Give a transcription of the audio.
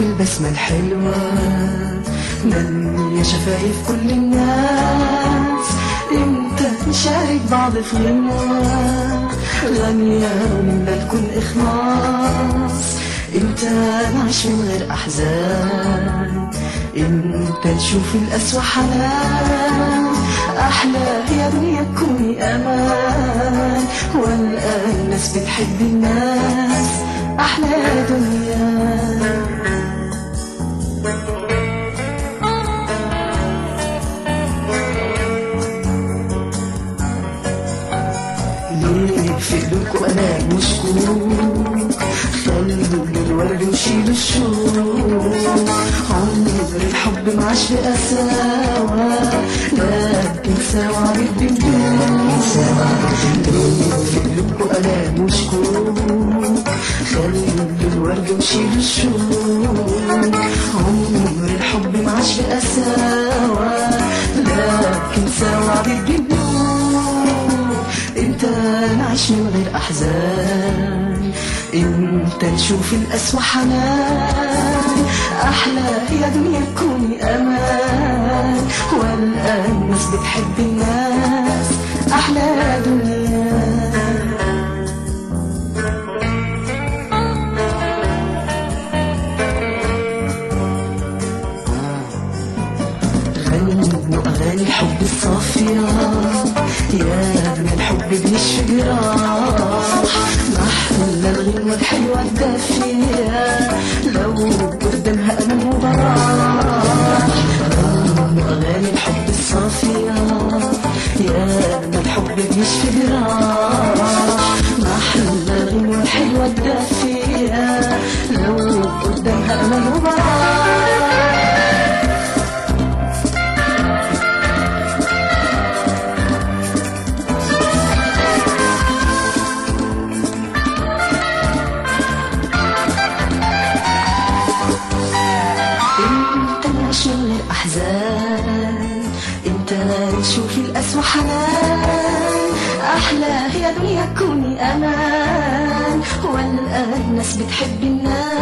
البسمة الحلوة مالية شفايف كل الناس امتى نشارك بعض في غنوة غنية ومنا الكل إخلاص امتى نعيش من غير أحزان امتى نشوف القسوة حنان أحلى يا دنيا تكوني أمان والآن الناس بتحب الناس أحلى يا دنيا ليه في قلوبكوا انا مشكوك خلوا الورد وشيلوا الشوق عمر الحب معاش بقساوة لكن سوا بالدموع ليه في قلوبكوا انا مشكوك خلوا الورد وشيلوا الشوق عمر الحب معاش بقساوة لكن سوا بالدموع امتى نعيش من غير احزان امتى نشوف القسوة حنان احلى يا دنيا تكوني امان والان الناس بتحب الناس احلى يا دنيا غنوا أغاني الحب الصافية يا من الحب بيشفي جراح محلى الغنوة الحلوة الدافية لو قدامها ألم وبراح غنوا أغاني الحب الصافية يا من الحب بيشفي جراح محلى الغنوة الحلوة الدافية لو قدامها ألم وبراح انت نعيش من غير احزان انت نشوف القسوة حنان احلى يا دنيا كوني امان والان الناس بتحب الناس